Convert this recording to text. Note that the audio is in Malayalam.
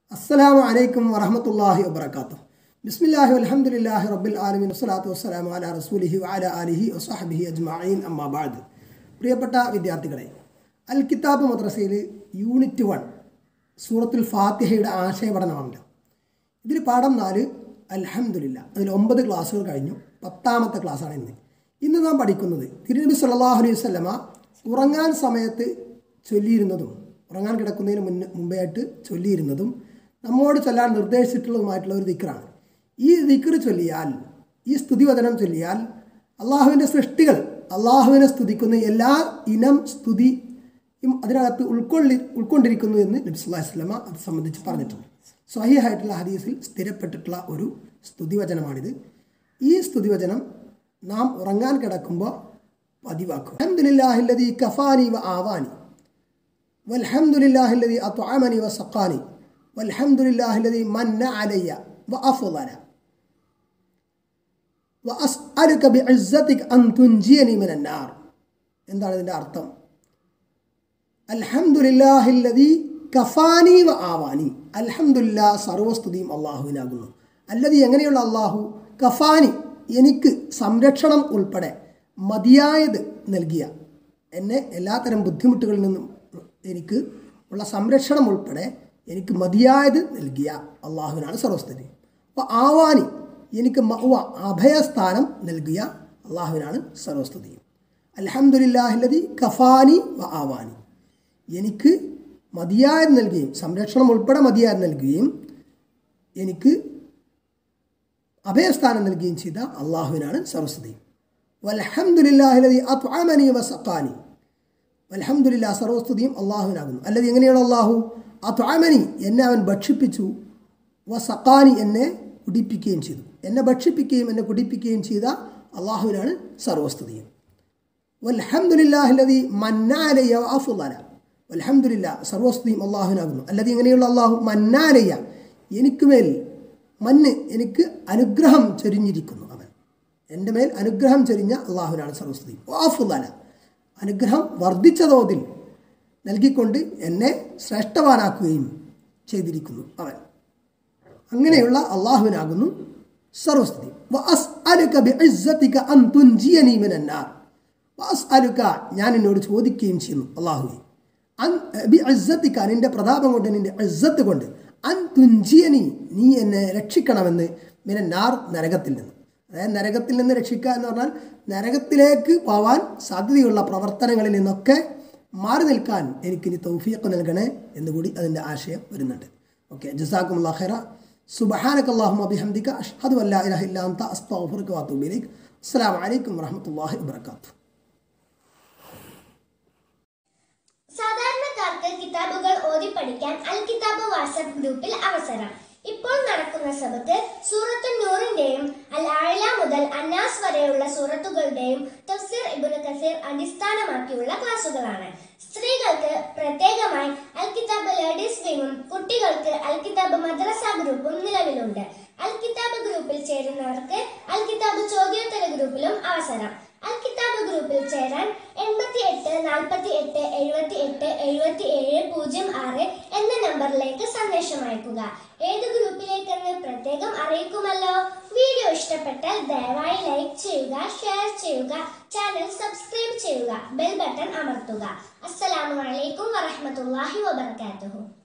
അസ്സലാമു അലൈക്കും വറഹമത്തല്ലാഹി വബർക്കാത്തു ബിസ്മില്ലാഹി അൽഹംദുലില്ലാഹി റബ്ബിൽ ആലമീൻ വസ്സലാത്തു വസ്സലാമു അലാ റസൂലിഹി വഅല ആലിഹി വസഹബിഹി അജ്മഈൻ അമ്മാ ബഅദ് പ്രിയപ്പെട്ട വിദ്യാർത്ഥികളെ അൽ കിതാബ് മദ്രസയിൽ യൂണിറ്റ് വൺ സൂറത്തുൽ ഫാത്തിഹയുടെ ആശയപഠനമുണ്ട് ഇതിൽ പാഠം നാല് അൽഹംദുലില്ല അതിൽ ഒമ്പത് ക്ലാസ്സുകൾ കഴിഞ്ഞു പത്താമത്തെ ക്ലാസ്സാണ് ഇന്ന് ഇന്ന് നാം പഠിക്കുന്നത് തിരുനബി സല്ലല്ലാഹു അലൈഹി വസല്ലമ ഉറങ്ങാൻ സമയത്ത് ചൊല്ലിയിരുന്നതും ഉറങ്ങാൻ കിടക്കുന്നതിന് മുന്നേ മുമ്പായിട്ട് ചൊല്ലിയിരുന്നതും നമ്മോട് ചൊല്ലാൻ നിർദ്ദേശിച്ചിട്ടുള്ളതുമായിട്ടുള്ള ഒരു ദിക്റാണ് ഈ ദിക്ർ ചൊല്ലിയാൽ ഈ സ്തുതിവചനം ചൊല്ലിയാൽ അള്ളാഹുവിൻ്റെ സൃഷ്ടികൾ അള്ളാഹുവിനെ സ്തുതിക്കുന്ന എല്ലാ ഇനം സ്തുതിയും അതിനകത്ത് ഉൾക്കൊള്ളി ഉൾക്കൊണ്ടിരിക്കുന്നു എന്ന് നബി സല്ലല്ലാഹു അലൈഹി വസല്ലമ അത് സംബന്ധിച്ച് പറഞ്ഞിട്ടുണ്ട് സ്വഹിയായിട്ടുള്ള ഹദീസിൽ സ്ഥിരപ്പെട്ടിട്ടുള്ള ഒരു സ്തുതിവചനമാണിത് ഈ സ്തുതിവചനം നാം ഉറങ്ങാൻ കിടക്കുമ്പോൾ പതിവാക്കുക അൽഹംദുലില്ലാഹില്ലദീ കഫാനി വ ആവാനി വൽഹംദുലില്ലാഹില്ലദീ അത്അമനി വ സഖാനി വൽഹംദുലില്ലാഹില്ലദീ മന്ന അലയ്യ വ അഫ്ളല വ അസ്അലുക ബിഇസ്സതിക അൻ തുൻജിയനി മിനൻ നാർ എന്താണ് ഇതിൻ്റെ അർത്ഥം അൽഹംദുലില്ലാഹില്ലദീ കഫാനി വ ആവാനി അൽഹംദുലില്ലാ സർവസ്തുതിയും അള്ളാഹുവിനാകുന്നു അല്ലതി എങ്ങനെയുള്ള അള്ളാഹു കഫാനി എനിക്ക് സംരക്ഷണം ഉൾപ്പെടെ മതിയായത് നൽകിയ എന്നെ എല്ലാത്തരം ബുദ്ധിമുട്ടുകളിൽ നിന്നും എനിക്ക് ഉള്ള സംരക്ഷണം ഉൾപ്പെടെ എനിക്ക് മതിയായത് നൽകിയ അള്ളാഹുവിനാണ് സർവസ്തുതി അപ്പോൾ ആവാനി എനിക്ക് മഹുവ അഭയസ്ഥാനം നൽകിയ അള്ളാഹുവിനാണ് സർവസ്തുതി അലഹമുല്ലാഹില്ലതി കഫാനി വ ആവാനി എനിക്ക് മതിയായത് നൽകുകയും സംരക്ഷണം ഉൾപ്പെടെ മതിയായത് നൽകുകയും എനിക്ക് അഭയസ്ഥാനം നൽകുകയും ചെയ്ത അള്ളാഹുവിനാണ് സർവസ്തുതി വൽഹംദുലില്ലാഹിലതി അത്അമനി വസഖാനി വൽഹംദുലില്ലാ സർവസ്തുതിയും അള്ളാഹുവിനാകുന്നു അല്ലത് എങ്ങനെയാണ് അള്ളാഹു അത്അമനി എന്നെ അവൻ ഭക്ഷിപ്പിച്ചു വസഖാനി എന്നെ കുടിപ്പിക്കുകയും ചെയ്തു എന്നെ ഭക്ഷിപ്പിക്കുകയും എന്നെ കുടിപ്പിക്കുകയും ചെയ്ത അള്ളാഹുവിനാണ് സർവസ്തുതിയും വൽഹംദുലില്ലാഹിലതി മന്നാലയ അഫുലല വൽഹംദുലില്ല സർവസ്തുതിയും അള്ളാഹുവിനാകുന്നു അല്ലത് എങ്ങനെയുള്ള അള്ളാഹു മന്നാലയ എനിക്ക് മേൽ മന്ന് എനിക്ക് അനുഗ്രഹം ചൊരിഞ്ഞിരിക്കുന്നു അവൻ എൻ്റെ മേൽ അനുഗ്രഹം ചൊരിഞ്ഞ അള്ളാഹുവിനാണ് സർവസ്തുതി വാഫുദല അനുഗ്രഹം വർദ്ധിച്ച തോതിൽ നൽകിക്കൊണ്ട് എന്നെ ശ്രേഷ്ഠവാനാക്കുകയും ചെയ്തിരിക്കുന്നു അവൻ അങ്ങനെയുള്ള അള്ളാഹുവിനാകുന്നു സർവസ്തുതി ഞാൻ എന്നോട് ചോദിക്കുകയും ചെയ്യുന്നു അള്ളാഹുവെ അൻ നിന്റെ പ്രതാപം കൊണ്ട് നിന്റെ അസത്ത് കൊണ്ട് അൻ തുഞ്ചിയനി നീ എന്നെ രക്ഷിക്കണമെന്ന് മിന നാർ നരകത്തിൽ നിന്ന് അതായത് നരകത്തിൽ നിന്ന് രക്ഷിക്കുക എന്ന് പറഞ്ഞാൽ നരകത്തിലേക്ക് പോവാൻ സാധ്യതയുള്ള പ്രവർത്തനങ്ങളിൽ നിന്നൊക്കെ മാറി നിൽക്കാൻ എനിക്കിനി തൗഫീഖ് നൽകണേ എന്നുകൂടി അതിൻ്റെ ആശയം വരുന്നുണ്ട് ഓക്കെ ജസാക്കും ഖൈറ സുബഹാനക അല്ലാഹുമ്മ ബിഹംദിക അഷ്ഹദു അല്ലാ ഇലാഹ ഇല്ലാ അൻത അസ്തഗ്ഫിറുക വഅതൂബു ഇലൈക് അസ്സലാമു അലൈക്കും വറഹ്മത്തുള്ളാഹി വബറകാതുഹു സാധാരണക്കാർക്ക് കിതാബുകൾ ഓതി പഠിക്കാൻ അൽ കിതാബ് വാട്സ്ആപ്പ് ഗ്രൂപ്പിൽ അവസരം ഇപ്പോൾ നടക്കുന്ന സബത്ത് സൂറത്തു നൂറിന്റെയും അൽ ആഴല മുതൽ അന്നാസ് വരെയുള്ള സൂറത്തുകളുടെയും തഫ്സീർ ഇബ്നു കസീർ അടിസ്ഥാനമാക്കിയുള്ള ക്ലാസുകളാണ് സ്ത്രീകൾക്ക് പ്രത്യേകമായി അൽ കിതാബ് ലേഡീസ് വിങ്ങും കുട്ടികൾക്ക് അൽ കിതാബ് മദ്രസ ഗ്രൂപ്പും നിലവിലുണ്ട് അൽ കിതാബ് ഗ്രൂപ്പിൽ ചേരുന്നവർക്ക് അൽ കിതാബ് ചോദ്യോത്തര ഗ്രൂപ്പിലും അവസരം അൽ കിതാബ് ഗ്രൂപ്പിൽ ചേരാൻ എൺപത്തി എട്ട് നാൽപ്പത്തി എട്ട് എഴുപത്തി എട്ട് എഴുപത്തി ഏഴ് പൂജ്യം ആറ് എന്ന നമ്പറിലേക്ക് സന്ദേശം അയക്കുക ഏത് ഗ്രൂപ്പിലേക്കെന്ന് പ്രത്യേകം അറിയിക്കുമല്ലോ വീഡിയോ ഇഷ്ടപ്പെട്ടാൽ ദയവായി ലൈക്ക് ചെയ്യുക ഷെയർ ചെയ്യുക ചാനൽ സബ്സ്ക്രൈബ് ചെയ്യുക ബെൽ ബട്ടൺ അമർത്തുക അസ്സലാമു അലൈക്കും വറഹ്മത്തുള്ളാഹി വബർക്കാത്തുഹു